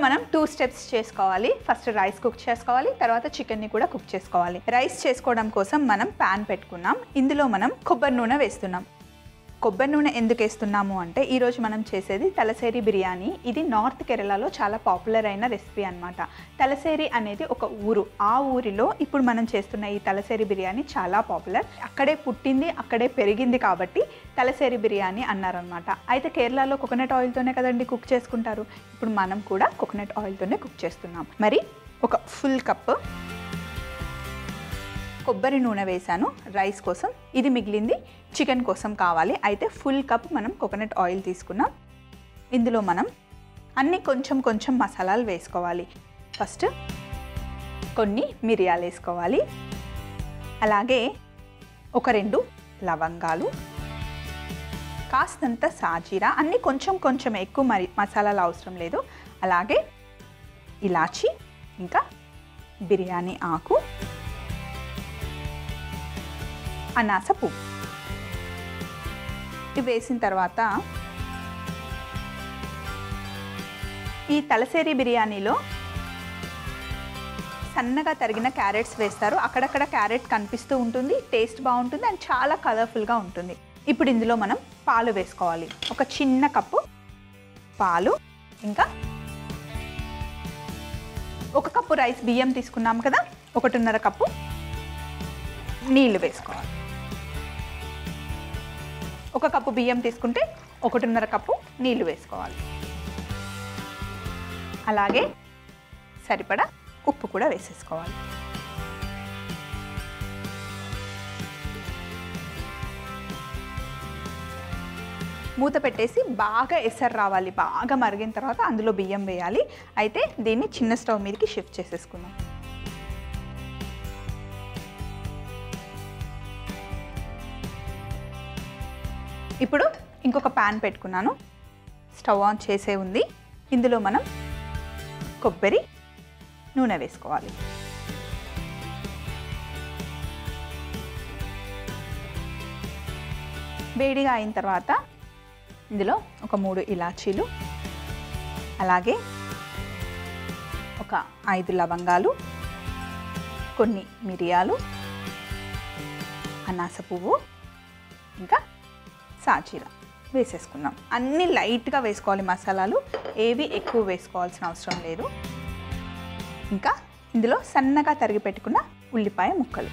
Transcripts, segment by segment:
మనం two steps చేసుకోవాలి first rice cook చేసుకోవాలి తర్వాత చికెన్ని కూడా కుక్ చేసుకోవాలి రైస్ చేసుకోవడం కోసం మనం ప్యాన్ పెట్టుకున్నాం ఇందులో మనం కొబ్బరి నూనె వేస్తున్నాం కొబ్బరి నూనె ఎందుకు వేస్తున్నాము అంటే ఈరోజు మనం చేసేది తలసేరి బిర్యానీ ఇది నార్త్ కేరళలో చాలా పాపులర్ అయిన రెసిపీ అన్నమాట తలసేరి అనేది ఒక ఊరు ఆ ఊరిలో ఇప్పుడు మనం చేస్తున్న ఈ తలసేరి బిర్యానీ చాలా పాపులర్ అక్కడే పుట్టింది అక్కడే పెరిగింది కాబట్టి తలసేరి బిర్యానీ అన్నారనమాట అయితే కేరళలో కోకోనట్ ఆయిల్తోనే కదండి కుక్ చేసుకుంటారు ఇప్పుడు మనం కూడా కోకోనట్ ఆయిల్తోనే కుక్ చేస్తున్నాం మరి ఒక ఫుల్ కప్ కొబ్బరి నూనె వేసాను రైస్ కోసం ఇది మిగిలింది చికెన్ కోసం కావాలి అయితే ఫుల్ కప్ మనం కోకోనట్ ఆయిల్ తీసుకున్నాం ఇందులో మనం అన్ని కొంచెం కొంచెం మసాలాలు వేసుకోవాలి ఫస్ట్ కొన్ని మిరియాలు వేసుకోవాలి అలాగే ఒక రెండు లవంగాలు కాస్తంత సాజీరా అన్ని కొంచెం కొంచెం ఎక్కువ మరి మసాలాలు అవసరం లేదు అలాగే ఇలాచి ఇంకా బిర్యానీ ఆకు అనాస పువ్వు ఇవి వేసిన తర్వాత ఈ తలసేరి బిర్యానీలో సన్నగా తరిగిన క్యారెట్స్ వేస్తారు అక్కడక్కడ క్యారెట్ కనిపిస్తూ ఉంటుంది టేస్ట్ బాగుంటుంది అండ్ చాలా కలర్ఫుల్గా ఉంటుంది ఇప్పుడు ఇందులో మనం పాలు వేసుకోవాలి ఒక చిన్న కప్పు పాలు ఇంకా ఒక కప్పు రైస్ బియ్యం తీసుకున్నాం కదా ఒకటిన్నర కప్పు నీళ్లు వేసుకోవాలి ఒక కప్పు బియ్యం తీసుకుంటే ఒకటిన్నర కప్పు నీళ్లు వేసుకోవాలి అలాగే సరిపడా ఉప్పు కూడా వేసేసుకోవాలి మూత పెట్టేసి బాగా ఎసరు రావాలి బాగా మరిగిన తర్వాత అందులో బియ్యం వేయాలి అయితే దీన్ని చిన్న స్టవ్ మీదకి షిఫ్ట్ చేసేసుకుందాం ఇప్పుడు ఇంకొక ప్యాన్ పెట్టుకున్నాను స్టవ్ ఆన్ చేసే ఉంది ఇందులో మనం కొబ్బరి నూనె వేసుకోవాలి వేడిగా అయిన తర్వాత ఇందులో ఒక మూడు ఇలాచీలు అలాగే ఒక ఐదు లవంగాలు కొన్ని మిరియాలు అనాస పువ్వు ఇంకా సాజీరా వేసేసుకుందాం అన్నీ లైట్గా వేసుకోవాలి మసాలాలు ఏవి ఎక్కువ వేసుకోవాల్సిన అవసరం లేదు ఇంకా ఇందులో సన్నగా తరిగి పెట్టుకున్న ఉల్లిపాయ ముక్కలు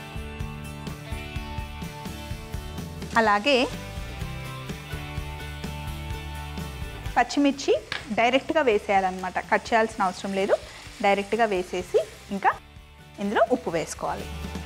అలాగే పచ్చిమిర్చి డైరెక్ట్గా వేసేయాలన్నమాట కట్ చేయాల్సిన అవసరం లేదు డైరెక్ట్గా వేసేసి ఇంకా ఇందులో ఉప్పు వేసుకోవాలి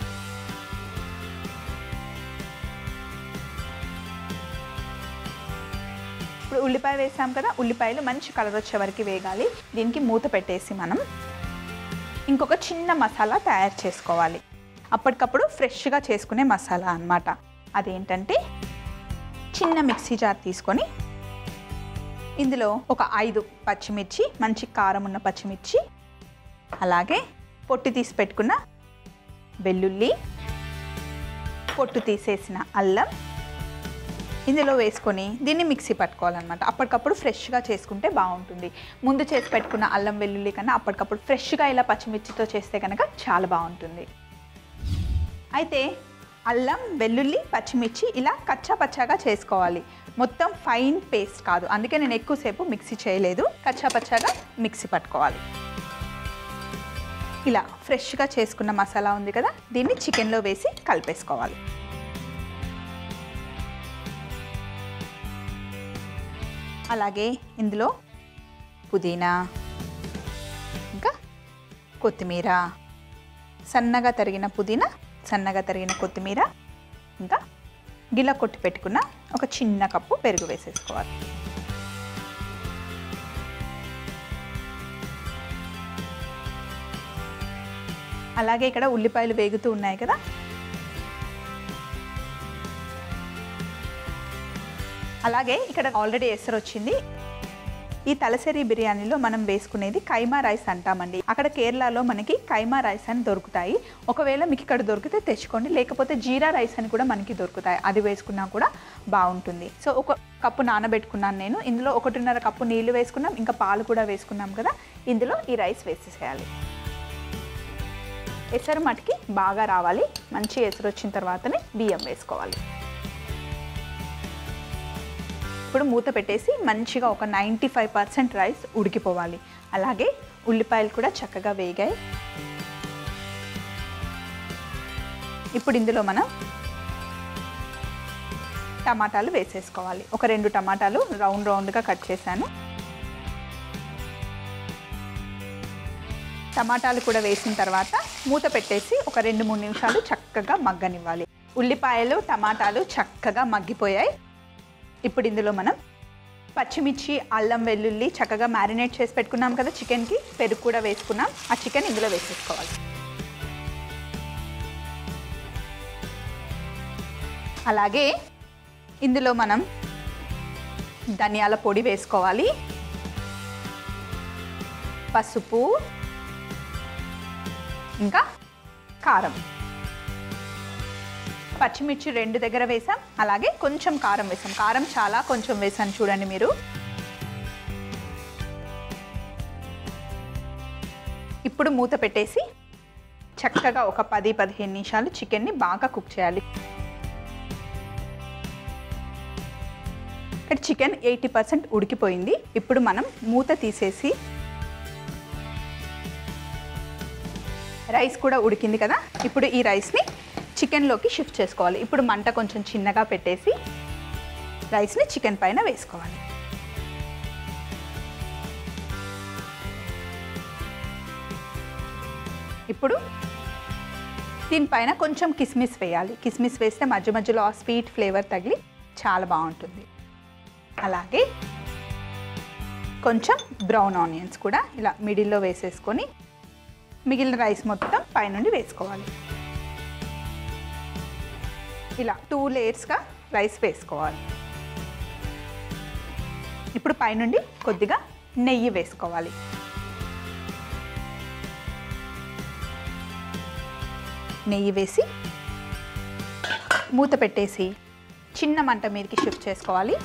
ఇప్పుడు ఉల్లిపాయ వేసాం కదా ఉల్లిపాయలు మంచి కలర్ వచ్చే వరకు వేగాలి దీనికి మూత పెట్టేసి మనం ఇంకొక చిన్న మసాలా తయారు చేసుకోవాలి అప్పటికప్పుడు ఫ్రెష్గా చేసుకునే మసాలా అన్నమాట అదేంటంటే చిన్న మిక్సీ జార్ తీసుకొని ఇందులో ఒక ఐదు పచ్చిమిర్చి మంచి కారం ఉన్న పచ్చిమిర్చి అలాగే పొట్టు తీసి పెట్టుకున్న వెల్లుల్లి పొట్టు తీసేసిన అల్లం ఇందులో వేసుకొని దీన్ని మిక్సీ పట్టుకోవాలన్నమాట అప్పటికప్పుడు ఫ్రెష్గా చేసుకుంటే బాగుంటుంది ముందు చేసి పెట్టుకున్న అల్లం వెల్లుల్లి కన్నా అప్పటికప్పుడు ఫ్రెష్గా ఇలా పచ్చిమిర్చితో చేస్తే కనుక చాలా బాగుంటుంది అయితే అల్లం వెల్లుల్లి పచ్చిమిర్చి ఇలా కచ్చా పచ్చాగా చేసుకోవాలి మొత్తం ఫైన్ పేస్ట్ కాదు అందుకే నేను ఎక్కువసేపు మిక్సీ చేయలేదు కచ్చా పచ్చాగా మిక్సీ పట్టుకోవాలి ఇలా ఫ్రెష్గా చేసుకున్న మసాలా ఉంది కదా దీన్ని చికెన్లో వేసి కలిపేసుకోవాలి అలాగే ఇందులో పుదీనా ఇంకా కొత్తిమీర సన్నగా తరిగిన పుదీనా సన్నగా తరిగిన కొత్తిమీర ఇంకా గిల కొట్టి పెట్టుకున్న ఒక చిన్న కప్పు పెరుగు వేసేసుకోవాలి అలాగే ఇక్కడ ఉల్లిపాయలు వేగుతూ ఉన్నాయి కదా అలాగే ఇక్కడ ఆల్రెడీ ఎసరు వచ్చింది ఈ తలసరి బిర్యానీలో మనం వేసుకునేది కైమా రైస్ అంటామండి అక్కడ కేరళలో మనకి కైమా రైస్ అని దొరుకుతాయి ఒకవేళ మీకు ఇక్కడ దొరికితే తెచ్చుకోండి లేకపోతే జీరా రైస్ అని కూడా మనకి దొరుకుతాయి అది వేసుకున్నా కూడా బాగుంటుంది సో ఒక కప్పు నానబెట్టుకున్నాను నేను ఇందులో ఒకటిన్నర కప్పు నీళ్లు వేసుకున్నాం ఇంకా పాలు కూడా వేసుకున్నాం కదా ఇందులో ఈ రైస్ వేసేసేయాలి ఎసరు మటుకి బాగా రావాలి మంచి ఎసరు వచ్చిన తర్వాతనే బియ్యం వేసుకోవాలి ఇప్పుడు మూత పెట్టేసి మంచిగా ఒక నైంటీ ఫైవ్ పర్సెంట్ రైస్ ఉడికిపోవాలి అలాగే ఉల్లిపాయలు కూడా చక్కగా వేగాయి ఇప్పుడు ఇందులో మనం టమాటాలు వేసేసుకోవాలి ఒక రెండు టమాటాలు రౌండ్ రౌండ్గా కట్ చేశాను టమాటాలు కూడా వేసిన తర్వాత మూత పెట్టేసి ఒక రెండు మూడు నిమిషాలు చక్కగా మగ్గనివ్వాలి ఉల్లిపాయలు టమాటాలు చక్కగా మగ్గిపోయాయి ఇప్పుడు ఇందులో మనం పచ్చిమిర్చి అల్లం వెల్లుల్లి చక్కగా మ్యారినేట్ చేసి పెట్టుకున్నాం కదా చికెన్కి పెరుగు కూడా వేసుకున్నాం ఆ చికెన్ ఇందులో వేసేసుకోవాలి అలాగే ఇందులో మనం ధనియాల పొడి వేసుకోవాలి పసుపు ఇంకా కారం పచ్చిమిర్చి రెండు దగ్గర వేసాం అలాగే కొంచెం కారం వేసాం కారం చాలా కొంచెం వేసాను చూడండి మీరు ఇప్పుడు మూత పెట్టేసి చక్కగా ఒక పది పదిహేను నిమిషాలు చికెన్ని బాగా కుక్ చేయాలి ఇక్కడ చికెన్ ఎయిటీ పర్సెంట్ ఉడికిపోయింది ఇప్పుడు మనం మూత తీసేసి రైస్ కూడా ఉడికింది కదా ఇప్పుడు ఈ రైస్ని చికెన్లోకి షిఫ్ట్ చేసుకోవాలి ఇప్పుడు మంట కొంచెం చిన్నగా పెట్టేసి రైస్ని చికెన్ పైన వేసుకోవాలి ఇప్పుడు దీనిపైన కొంచెం కిస్మిస్ వేయాలి కిస్మిస్ వేస్తే మధ్య మధ్యలో ఆ స్వీట్ ఫ్లేవర్ తగిలి చాలా బాగుంటుంది అలాగే కొంచెం బ్రౌన్ ఆనియన్స్ కూడా ఇలా మిడిల్లో వేసేసుకొని మిగిలిన రైస్ మొత్తం పైనుండి వేసుకోవాలి ఇలా టూ లేయర్స్గా రైస్ వేసుకోవాలి ఇప్పుడు పైనుండి కొద్దిగా నెయ్యి వేసుకోవాలి నెయ్యి వేసి మూత పెట్టేసి చిన్న మంట మీదకి షిఫ్ట్ చేసుకోవాలి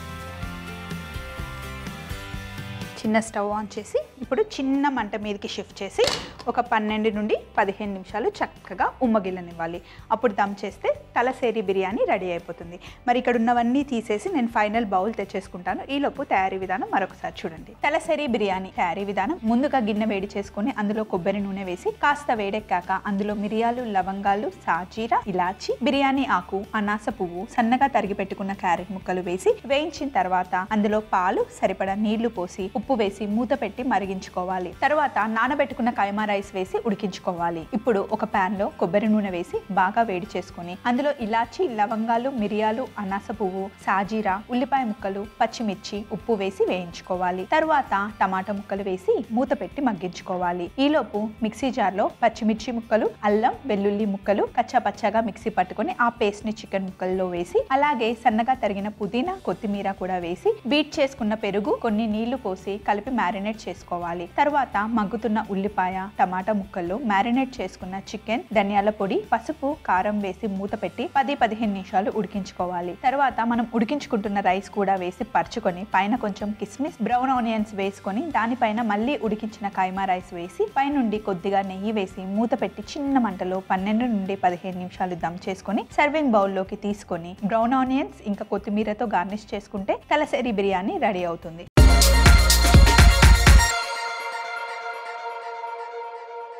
చిన్న స్టవ్ ఆన్ చేసి ఇప్పుడు చిన్న మంట మీదకి షిఫ్ట్ చేసి ఒక పన్నెండు నుండి పదిహేను నిమిషాలు చక్కగా ఉమ్మగిల్లనివ్వాలి అప్పుడు దమ్ చేస్తే తలసేరి బిర్యానీ రెడీ అయిపోతుంది మరి ఇక్కడ ఉన్నవన్నీ తీసేసి నేను ఫైనల్ బౌల్ తెచ్చేసుకుంటాను ఈలోపు తయారీ విధానం మరొకసారి చూడండి తలసేరి బిర్యానీ తయారీ విధానం ముందుగా గిన్నె వేడి చేసుకొని అందులో కొబ్బరి నూనె వేసి కాస్త వేడెక్కాక అందులో మిరియాలు లవంగాలు సాజీర ఇలాచి బిర్యానీ ఆకు అనాస పువ్వు సన్నగా తరిగి పెట్టుకున్న క్యారెట్ ముక్కలు వేసి వేయించిన తర్వాత అందులో పాలు సరిపడా నీళ్లు పోసి ఉప్పు వేసి మూత పెట్టి మరిగించుకోవాలి తర్వాత నానబెట్టుకున్న కైమా రైస్ వేసి ఉడికించుకోవాలి ఇప్పుడు ఒక పాన్ లో కొబ్బరి నూనె వేసి బాగా వేడి చేసుకొని అందులో ఇలాచి లవంగాలు మిరియాలు అనాస పువ్వు సాజీరా ఉల్లిపాయ ముక్కలు పచ్చిమిర్చి ఉప్పు వేసి వేయించుకోవాలి తర్వాత టమాటా ముక్కలు వేసి మూత పెట్టి మగ్గించుకోవాలి ఈలోపు మిక్సీ జార్ లో పచ్చిమిర్చి ముక్కలు అల్లం వెల్లుల్లి ముక్కలు కచ్చా పచ్చాగా మిక్సీ పట్టుకొని ఆ పేస్ట్ ని చికెన్ ముక్కల్లో వేసి అలాగే సన్నగా తరిగిన పుదీనా కొత్తిమీర కూడా వేసి బీట్ చేసుకున్న పెరుగు కొన్ని నీళ్లు పోసి కలిపి మ్యారినేట్ చేసుకోవాలి తర్వాత మగ్గుతున్న ఉల్లిపాయ టమాటా ముక్కల్లో మ్యారినేట్ చేసుకున్న చికెన్ ధనియాల పొడి పసుపు కారం వేసి మూత పెట్టి పది పదిహేను నిమిషాలు ఉడికించుకోవాలి తర్వాత మనం ఉడికించుకుంటున్న రైస్ కూడా వేసి పరుచుకొని పైన కొంచెం కిస్మిస్ బ్రౌన్ ఆనియన్స్ వేసుకొని దానిపైన మళ్ళీ ఉడికించిన కైమా రైస్ వేసి పైనుండి కొద్దిగా నెయ్యి వేసి మూత పెట్టి చిన్న మంటలో పన్నెండు నుండి పదిహేను నిమిషాలు దమ్ చేసుకొని సర్వింగ్ బౌల్లోకి తీసుకొని బ్రౌన్ ఆనియన్స్ ఇంకా కొత్తిమీరతో గార్నిష్ చేసుకుంటే తలసేరి బిర్యానీ రెడీ అవుతుంది